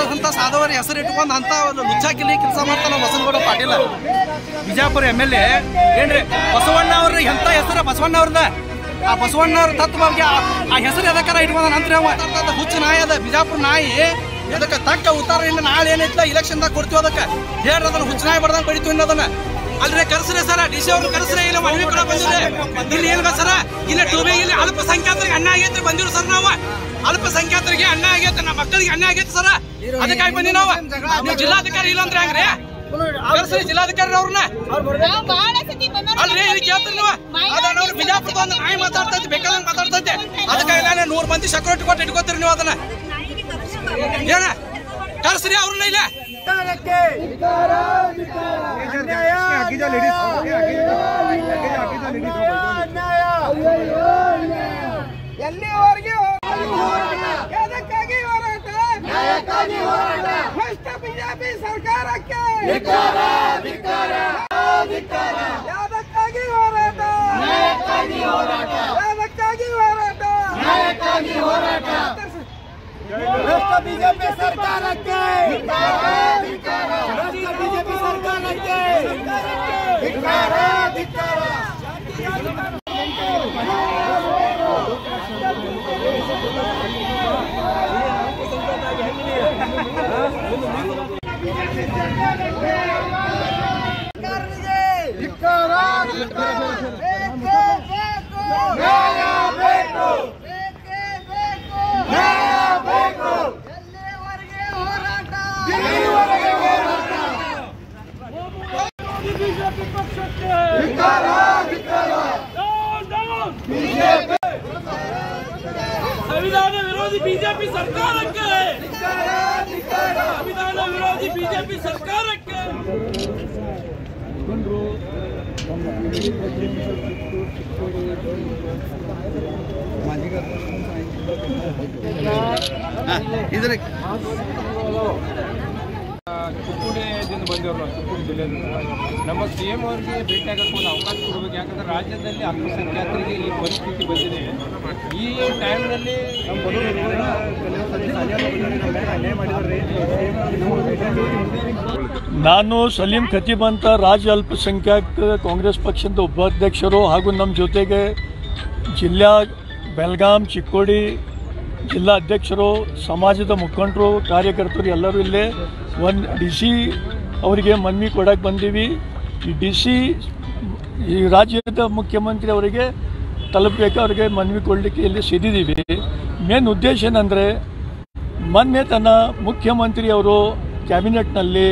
ಅಂತ ಸಾಧವರ ಹೆಸರು ಇಟ್ಕೊಂಡು ಅಂತ ಒಂದು ಲುಚ್ಚಾಕಿಲಿ ಕೆಲಸ ಮಾಡ್ತಾನ Basanagouda Patil Bijapur M L A ಏನ್ರಿ ಬಸವಣ್ಣ ಅವ್ರ ಎಂತ ಹೆಸರು ಬಸವಣ್ಣ ಅವ್ರದ ಆ ಬಸವಣ್ಣ ಅವ್ರ ತತ್ವವಾಗಿ ಆ- ಆ ಹೆಸರು ಎದಕ್ಕಾರ ಇಟ್ಕೊಂಡ ನಂತರ ಅವ ಮಾತಾಡ್ತಾ ಹುಚ್ಚು ನಾಯಿ ಅದ ಬಿಜಾಪುರ ನಾಯಿ ಅದಕ್ಕೆ ತಕ್ಕ ಉತ್ತರ ಇಲ್ಲ ನಾಳೆ ಏನೈತಿಲ್ಲ ಇಲೆಕ್ಷನ್ದಾಗ ಕೊಡ್ತೀವಿ ಅದಕ್ಕೆ ಹೇಳ್ರಿ ಅದನ್ನ ಹುಚ್ಚು ನಾಯಿ ಬಡ್ದಂಗೆ ಬಡಿತೀವಿ ಅನ್ನೋದನ್ನ ಅಲ್ರಿ ಕರ್ಸ್ರಿ ಸರ ಡಿ ಸಿ ಅವ್ರು ಕರ್ಸ್ರಿ ಇಲ್ಲ ಮನವಿ ಕೂಡ ಬಂದಿರಿ ಇಲ್ಲಿ ಏನ್ ಸರ ಇಲ್ಲಿ ಟೂಬಿ ಇಲ್ಲಿ ಅಲ್ಪಸಂಖ್ಯಾತರಿಗೆ ಅನ್ನ ಆಗೈತ್ರಿ ಬಂದಿರು ಸರ್ ನಾವು ಅಲ್ಪಸಂಖ್ಯಾತರಿಗೆ ಅನ್ನ ಆಗೈತೆ ನಮ್ಮ ಮಕ್ಕಳಿಗೆ ಅನ್ನ ಆಗೈತೆ ಸರ ಅದಕ್ಕಾಗಿ ಬಂದಿ ನಾವು ನೀವು ಜಿಲ್ಲಾಧಿಕಾರಿ ಇಲ್ಲ ಅಂದ್ರೆ ಹೆಂಗ್ರಿ ಕರ್ಸ್ರಿ ಜಿಲ್ಲಾಧಿಕಾರಿ ಅವ್ರನ್ನ ನಾವು ಬಹಳ ಸತಿ ಬಂದವ್ರು ಅಲ್ರಿ ಇಲ್ಲಿ ಕೇಳ್ತೀರಿ ನೀವು ಅದನ್ನ ಅವ್ರು ಬಿಜಾಪುರದ ಒಂದು ನಾಯಿ ಮಾತಾಡ್ತೈತಿ ಬೇಕಾದಂಗ್ ಮಾತಾಡ್ತೈತೆ ಅದಕ್ಕಾಗಿ ನಾನು ನೂರ್ ಮಂದಿ ಸೆಕ್ಯೂರಿಟಿ ಕೊಟ್ಟು ಇಟ್ಕೋತೀರಿ ನೀವು ಅದನ್ನ ಏನ ಕರ್ಸ್ರಿ ಅವ್ರನ್ನ ಇಲ್ಲ ಎಲ್ಲಿವರೆಗೆ ಎದಕ್ಕಾಗಿ ಹೋರಾಟ ಭ್ರಷ್ಟ ಬಿಜೆಪಿ ಸರ್ಕಾರಕ್ಕೆ ಯಾದಕ್ಕಾಗಿ ಹೋರಾಟ ಯಾದಕ್ಕಾಗಿ ಹೋರಾಟ ಭ್ರಷ್ಟ ಬಿಜೆಪಿ ಸರ್ಕಾರಕ್ಕೆ ಭ್ರಷ್ಟ ಬಿಜೆಪಿ ಸರ್ಕಾರಕ್ಕೆ ಧಿಕ್ಕಾರ ಧಿಕ್ಕಾರ ಧಿಕ್ಕಾರ ಧಿಕ್ಕಾರ ಬೇಕು ಬೇಕು ನ್ಯಾಯ ಬೇಕು ಬೇಕೇ ಬೇಕು ನ್ಯಾಯ ಬೇಕು ಎಲ್ಲಿವರೆಗೆ ಹೋರಾಟ ಎಲ್ಲಿವರೆಗೆ ಹೋರಾಟ ಬಿಜೆಪಿ ಪಕ್ಷಕ್ಕೆ ಧಿಕ್ಕಾರ ಧಿಕ್ಕಾರ ಬಿಜೆಪಿ ಸಂವಿಧಾನ ವಿರೋಧಿ ಬಿಜೆಪಿ ಸರ್ಕಾರಕ್ಕೆ ಸಂವಿಧಾನ ವಿರೋಧಿ ಬಿಜೆಪಿ ಸರ್ಕಾರಕ್ಕೆ ಇದ್ರ ಚಿಕ್ಕುಡಿದಿಂದ ಬಂದಿವ್ರು ನಾವು ಚಿಕ್ಕುಡಿ ಜಿಲ್ಲೆಯಿಂದ ನಮ್ಮ ಸಿ ಎಂ ಅವರಿಗೆ ಭೇಟಿ ಆಗಕ್ಕೆ ಒಂದು ಅವಕಾಶ ಕೊಡಬೇಕು ಯಾಕಂದ್ರೆ ರಾಜ್ಯದಲ್ಲಿ ಅಲ್ಪಸಂಖ್ಯಾತರಿಗೆ ಈ ಪರಿಸ್ಥಿತಿ ಬಂದಿದೆ ಈ ಟೈಮ್ನಲ್ಲಿ ನಾನು ಸಲೀಂ ಖತೀಬ್ ಅಂತ ರಾಜ್ಯ ಅಲ್ಪಸಂಖ್ಯಾತ ಕಾಂಗ್ರೆಸ್ ಪಕ್ಷದ ಉಪಾಧ್ಯಕ್ಷರು ಹಾಗೂ ನಮ್ಮ ಜೊತೆಗೆ ಜಿಲ್ಲಾ ಬೆಲ್ಗಾಂ ಚಿಕ್ಕೋಡಿ ಜಿಲ್ಲಾ ಅಧ್ಯಕ್ಷರು ಸಮಾಜದ ಮುಖಂಡರು ಕಾರ್ಯಕರ್ತರು ಎಲ್ಲರೂ ಇಲ್ಲೇ ಒಂದು ಡಿ ಸಿ ಅವರಿಗೆ ಮನವಿ ಕೊಡಕ್ಕೆ ಬಂದೀವಿ ಈ ಡಿ ಸಿ ಈ ರಾಜ್ಯದ ಮುಖ್ಯಮಂತ್ರಿ ಅವರಿಗೆ ತಲುಪಬೇಕು ಅವರಿಗೆ ಮನವಿ ಕೊಡಲಿಕ್ಕೆ ಇಲ್ಲಿ ಸಿದ್ದಿದ್ದೀವಿ ಮೇನ್ ಉದ್ದೇಶ ಏನಂದರೆ ಮೊನ್ನೆ ತನ್ನ ಮುಖ್ಯಮಂತ್ರಿ ಅವರು ಕ್ಯಾಬಿನೆಟ್ನಲ್ಲಿ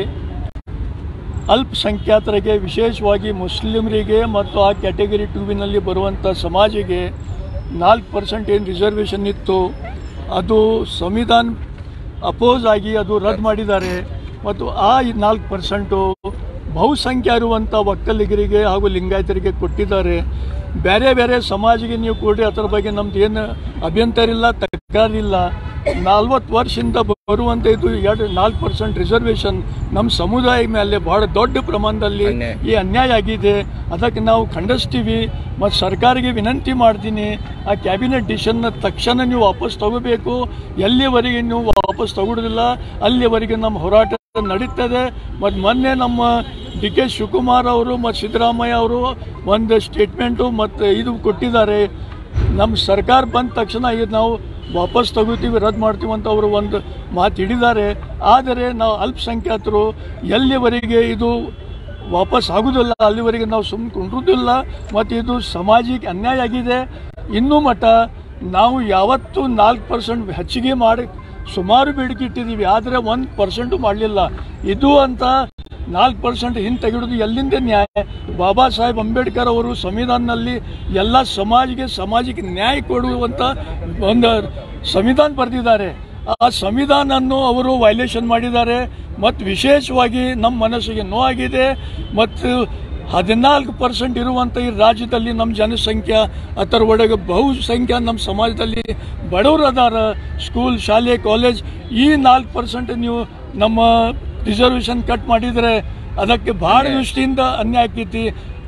ಅಲ್ಪಸಂಖ್ಯಾತರಿಗೆ ವಿಶೇಷವಾಗಿ ಮುಸ್ಲಿಮರಿಗೆ ಮತ್ತು ಆ ಕ್ಯಾಟಗರಿ ಟೂವಿನಲ್ಲಿ ಬರುವಂಥ ಸಮಾಜಿಗೆ ನಾಲ್ಕು ಪರ್ಸೆಂಟ್ ಏನು ರಿಸರ್ವೇಷನ್ ಇತ್ತು ಅದು ಸಂವಿಧಾನ ಅಪೋಸ್ ಆಗಿ ಅದು ರದ್ದು ಮಾಡಿದ್ದಾರೆ ಮತ್ತು ಆ ನಾಲ್ಕು ಪರ್ಸೆಂಟು ಬಹುಸಂಖ್ಯೆ ಇರುವಂಥ ಒಕ್ಕಲಿಗರಿಗೆ ಹಾಗೂ ಲಿಂಗಾಯತರಿಗೆ ಕೊಟ್ಟಿದ್ದಾರೆ ಬೇರೆ ಬೇರೆ ಸಮಾಜಿಗೆ ನೀವು ಕೊಡಿ ಅದರ ಬಗ್ಗೆ ನಮ್ದು ಏನು ಅಭ್ಯಂತರ ಇಲ್ಲ ತಕರಾರಿಲ್ಲ ನಲ್ವತ್ತು ವರ್ಷದಿಂದ ಬರುವಂಥ ಇದು ಎರಡು ನಾಲ್ಕು ಪರ್ಸೆಂಟ್ ರಿಸರ್ವೇಷನ್ ನಮ್ಮ ಸಮುದಾಯ ಮೇಲೆ ಬಹಳ ದೊಡ್ಡ ಪ್ರಮಾಣದಲ್ಲಿ ಈ ಅನ್ಯಾಯ ಆಗಿದೆ ಅದಕ್ಕೆ ನಾವು ಖಂಡಿಸ್ತೀವಿ ಮತ್ತು ಸರ್ಕಾರಕ್ಕೆ ವಿನಂತಿ ಮಾಡ್ತೀನಿ ಆ ಕ್ಯಾಬಿನೆಟ್ ಡಿಸಿಷನ್ನ ತಕ್ಷಣ ನೀವು ವಾಪಸ್ ತಗೋಬೇಕು ಎಲ್ಲಿವರೆಗೆ ನೀವು ವಾಪಸ್ ತಗೊಳ್ಳೋದಿಲ್ಲ ಅಲ್ಲಿವರೆಗೆ ನಮ್ಮ ಹೋರಾಟ ನಡೀತದೆ ಮತ್ತು ಮೊನ್ನೆ ನಮ್ಮ ಡಿ ಕೆ ಶಿವಕುಮಾರ್ ಅವರು ಮತ್ತು ಸಿದ್ದರಾಮಯ್ಯ ಅವರು ಒಂದು ಸ್ಟೇಟ್ಮೆಂಟು ಮತ್ತು ಇದು ಕೊಟ್ಟಿದ್ದಾರೆ ನಮ್ಮ ಸರ್ಕಾರ ಬಂದ ತಕ್ಷಣ ಇದು ನಾವು ವಾಪಸ್ ತಗೋತೀವಿ ರದ್ದು ಮಾಡ್ತೀವಿ ಅಂತ ಅವರು ಒಂದು ಮಾತು ಹಿಡಿದ್ದಾರೆ ಆದರೆ ನಾವು ಅಲ್ಪಸಂಖ್ಯಾತರು ಎಲ್ಲಿವರೆಗೆ ಇದು ವಾಪಸ್ ಆಗೋದಿಲ್ಲ ಅಲ್ಲಿವರೆಗೆ ನಾವು ಸುಮ್ಮನೆ ಕುಂಡ್ರುದಿಲ್ಲ ಮತ್ತು ಇದು ಸಮಾಜಕ್ಕೆ ಅನ್ಯಾಯ ಆಗಿದೆ ಇನ್ನೂ ಮಟ್ಟ ನಾವು ಯಾವತ್ತೂ ನಾಲ್ಕು ಪರ್ಸೆಂಟ್ ಹೆಚ್ಚಿಗೆ ಮಾಡಿ ಸುಮಾರು ಬೇಡಿಕೆ ಇಟ್ಟಿದ್ದೀವಿ ಆದರೆ ಒಂದು ಪರ್ಸೆಂಟು ಮಾಡಲಿಲ್ಲ ಇದು ಅಂತ ನಾಲ್ಕು ಪರ್ಸೆಂಟ್ ಹಿಂದೆ ತೆಗೆಡೋದು ಎಲ್ಲಿಂದ ನ್ಯಾಯ ಬಾಬಾ ಸಾಹೇಬ್ ಅಂಬೇಡ್ಕರ್ ಅವರು ಸಂವಿಧಾನದಲ್ಲಿ ಎಲ್ಲ ಸಮಾಜಿಗೆ ಸಮಾಜಕ್ಕೆ ನ್ಯಾಯ ಕೊಡುವಂಥ ಒಂದು ಸಂವಿಧಾನ ಬರೆದಿದ್ದಾರೆ ಆ ಸಂವಿಧಾನವನ್ನು ಅವರು ವೈಲೇಷನ್ ಮಾಡಿದ್ದಾರೆ ಮತ್ತು ವಿಶೇಷವಾಗಿ ನಮ್ಮ ಮನಸ್ಸಿಗೆ ನೋವಾಗಿದೆ ಮತ್ತು ಹದಿನಾಲ್ಕು ಪರ್ಸೆಂಟ್ ಇರುವಂಥ ಈ ರಾಜ್ಯದಲ್ಲಿ ನಮ್ಮ ಜನಸಂಖ್ಯೆ ಅದರ ಒಳಗೆ ಬಹುಸಂಖ್ಯೆ ನಮ್ಮ ಸಮಾಜದಲ್ಲಿ ಬಡವರು ಅದಾರ ಸ್ಕೂಲ್ ಶಾಲೆ ಕಾಲೇಜ್ ಈ ನಾಲ್ಕು ಪರ್ಸೆಂಟ್ ನೀವು ನಮ್ಮ ರಿಸರ್ವೇಷನ್ ಕಟ್ ಮಾಡಿದರೆ ಅದಕ್ಕೆ ಭಾಳ ದೃಷ್ಟಿಯಿಂದ ಅನ್ಯಾಯ ಆಕೈತಿ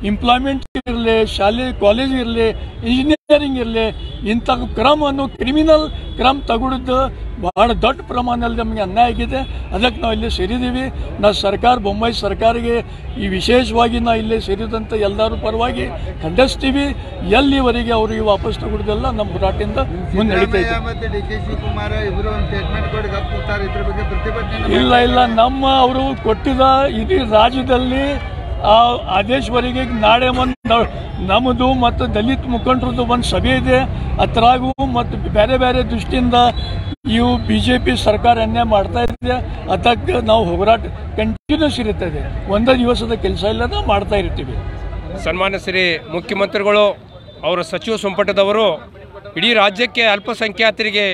ಎಂಪ್ಲಾಯ್ಮೆಂಟ್ ಇರಲಿ ಶಾಲೆ ಕಾಲೇಜ್ ಇರಲಿ ಇಂಜಿನಿಯರಿಂಗ್ ಇರಲಿ ಇಂಥ ಕ್ರಮವನ್ನು ಕ್ರಿಮಿನಲ್ ಕ್ರಮ ತಗೊಳ್ಳೋದು ಬಹಳ ದೊಡ್ಡ ಪ್ರಮಾಣದಲ್ಲಿ ನಮಗೆ ಅನ್ಯಾಯ ಆಗಿದೆ ಅದಕ್ಕೆ ನಾವು ಇಲ್ಲಿ ಸೇರಿದ್ದೀವಿ ನಾವು ಸರ್ಕಾರ ಬೊಂಬೈ ಸರ್ಕಾರಿಗೆ ಈ ವಿಶೇಷವಾಗಿ ನಾವು ಇಲ್ಲಿ ಸೇರಿದಂಥ ಎಲ್ಲರೂ ಪರವಾಗಿ ಖಂಡಿಸ್ತೀವಿ ಎಲ್ಲಿವರೆಗೆ ಅವರಿಗೆ ವಾಪಸ್ ತಗೊಳ್ಳೋದೆಲ್ಲ ನಮ್ಮ ಹೋರಾಟದಿಂದ ಮುಂದೆ ನಡೀತಾ ಇದೆ ಮತ್ತೆ ಡಿ ಕೆ ಶಿವಕುಮಾರ್ ಇಬ್ರು ಒಂದು ಸ್ಟೇಟ್ಮೆಂಟ್ ಕೊಡಿ ಕೂತಾರೆ ಇದ್ರ ಬಗ್ಗೆ ಪ್ರತಿಭಟನೆ ಇಲ್ಲ ಇಲ್ಲ ನಮ್ಮ ಅವರು ಕೊಟ್ಟಿದ ಇಡೀ ರಾಜ್ಯದಲ್ಲಿ ಆ ಆದೇಶವರೆಗೆ ನಾಳೆ ಒಂದು ನಮ್ಮದು ಮತ್ತು ದಲಿತ ಮುಖಂಡರದ್ದು ಒಂದು ಸಭೆ ಇದೆ ಅದ್ರಾಗೂ ಮತ್ತು ಬೇರೆ ಬೇರೆ ದೃಷ್ಟಿಯಿಂದ ಇವು ಬಿ ಜೆ ಪಿ ಸರ್ಕಾರ ಅನ್ಯಾಯ ಮಾಡ್ತಾ ಇದೆ ಅದಕ್ಕೆ ನಾವು ಹೋರಾಟ ಕಂಟಿನ್ಯೂಸ್ ಇರುತ್ತದೆ ಒಂದೇ ದಿವಸದ ಕೆಲಸ ಇಲ್ಲ ನಾವು ಮಾಡ್ತಾ ಇರ್ತೀವಿ ಸನ್ಮಾನ್ಯ ಶ್ರೀ ಮುಖ್ಯಮಂತ್ರಿಗಳು ಅವರ ಸಚಿವ ಸಂಪುಟದವರು ಇಡೀ ರಾಜ್ಯಕ್ಕೆ ಅಲ್ಪಸಂಖ್ಯಾತರಿಗೆ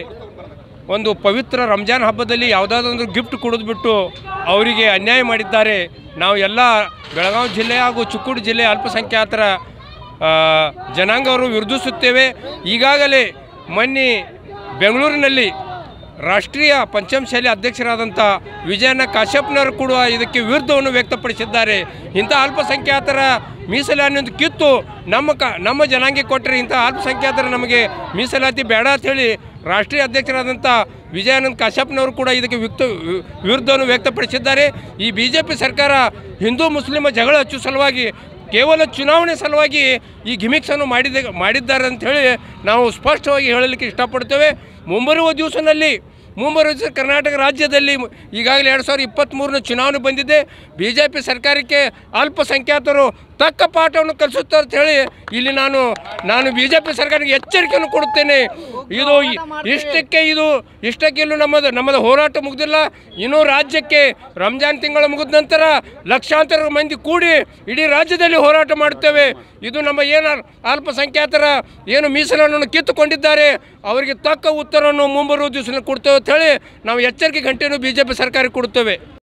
ಒಂದು ಪವಿತ್ರ ರಂಜಾನ್ ಹಬ್ಬದಲ್ಲಿ ಯಾವುದಾದ್ರೊಂದು ಗಿಫ್ಟ್ ಕೊಡೋದ್ಬಿಟ್ಟು ಅವರಿಗೆ ಅನ್ಯಾಯ ಮಾಡಿದ್ದಾರೆ ನಾವು ಎಲ್ಲ ಬೆಳಗಾವಿ ಜಿಲ್ಲೆ ಹಾಗೂ ಚಿಕ್ಕೋಡಿ ಜಿಲ್ಲೆ ಅಲ್ಪಸಂಖ್ಯಾತರ ಆ, ಜನಾಂಗವನ್ನು ವಿರೋಧಿಸುತ್ತೇವೆ ಈಗಾಗಲೇ ಮೊನ್ನೆ ಬೆಂಗಳೂರಿನಲ್ಲಿ ರಾಷ್ಟ್ರೀಯ ಪಂಚಮಶಾಲಿ ಅಧ್ಯಕ್ಷರಾದಂಥ ವಿಜಯನ ಕಾಶ್ಯಪ್ನವರು ಕೂಡ ಇದಕ್ಕೆ ವಿರುದ್ಧವನ್ನು ವ್ಯಕ್ತಪಡಿಸಿದ್ದಾರೆ ಇಂಥ ಅಲ್ಪಸಂಖ್ಯಾತರ ಮೀಸಲಾತಿಯನ್ನು ಕಿತ್ತು ನಮ್ಮ ಕ ನಮ್ಮ ಜನಾಂಗಕ್ಕೆ ಕೊಟ್ಟರೆ ಇಂಥ ಅಲ್ಪಸಂಖ್ಯಾತರ ನಮಗೆ ಮೀಸಲಾತಿ ಬೇಡ ಅಂಥೇಳಿ ರಾಷ್ಟ್ರೀಯ ಅಧ್ಯಕ್ಷರಾದಂಥ ವಿಜಯಾನಂದ್ ಕಾಶ್ಯಪ್ನವರು ಕೂಡ ಇದಕ್ಕೆ ವ್ಯಕ್ತ ವಿ- ವಿರುದ್ಧವನ್ನು ವ್ಯಕ್ತಪಡಿಸಿದ್ದಾರೆ ಈ ಬಿ ಜೆ ಪಿ ಸರ್ಕಾರ ಹಿಂದೂ ಮುಸ್ಲಿಮ ಜಗಳ ಹಚ್ಚುವ ಸಲುವಾಗಿ ಕೇವಲ ಚುನಾವಣೆ ಸಲುವಾಗಿ ಈ ಗಿಮಿಕ್ಸನ್ನು ಮಾಡಿದ ಮಾಡಿದ್ದಾರೆ ಅಂಥೇಳಿ ನಾವು ಸ್ಪಷ್ಟವಾಗಿ ಹೇಳಲಿಕ್ಕೆ ಇಷ್ಟಪಡ್ತೇವೆ ಮುಂಬರುವ ದಿವಸದಲ್ಲಿ ಮುಂಬರುವ ದಿವಸ ಕರ್ನಾಟಕ ರಾಜ್ಯದಲ್ಲಿ ಈಗಾಗಲೇ ಎರಡು ಸಾವಿರದ ಇಪ್ಪತ್ತ್ಮೂರನ ಚುನಾವಣೆ ಬಂದಿದೆ ಬಿ ಜೆ ಪಿ ಸರ್ಕಾರಕ್ಕೆ ಅಲ್ಪಸಂಖ್ಯಾತರು ತಕ್ಕ ಪಾಠವನ್ನು ಕಲಿಸುತ್ತಾರೆ ಅಂತ ಹೇಳಿ ಇಲ್ಲಿ ನಾನು ನಾನು ಬಿ ಜೆ ಪಿ ಸರ್ಕಾರಕ್ಕೆ ಎಚ್ಚರಿಕೆಯನ್ನು ಕೊಡುತ್ತೇನೆ ಇದು ಇ- ಇಷ್ಟಕ್ಕೆ ಇದು ಇಷ್ಟಕ್ಕೆ ಇಲ್ಲೂ ನಮ್ಮದು ನಮ್ಮದು ಹೋರಾಟ ಮುಗಿದಿಲ್ಲ ಇನ್ನೂ ರಾಜ್ಯಕ್ಕೆ ರಂಜಾನ್ ತಿಂಗಳು ಮುಗಿದ ನಂತರ ಲಕ್ಷಾಂತರ ಮಂದಿ ಕೂಡಿ ಇಡೀ ರಾಜ್ಯದಲ್ಲಿ ಹೋರಾಟ ಮಾಡುತ್ತೇವೆ ಇದು ನಮ್ಮ ಏನು ಅಲ್ಪಸಂಖ್ಯಾತರ ಏನು ಮೀಸಲನ್ನು ಕಿತ್ತುಕೊಂಡಿದ್ದಾರೆ ಅವರಿಗೆ ತಕ್ಕ ಉತ್ತರವನ್ನು ಮುಂಬರುವ ದಿವಸದಲ್ಲಿ ಕೊಡ್ತೇವೆ ಅಂತ ಹೇಳಿ ನಾವು ಎಚ್ಚರಿಕೆ ಗಂಟೆಯನ್ನು ಬಿ ಜೆ ಪಿ ಸರ್ಕಾರಕ್ಕೆ ಕೊಡುತ್ತೇವೆ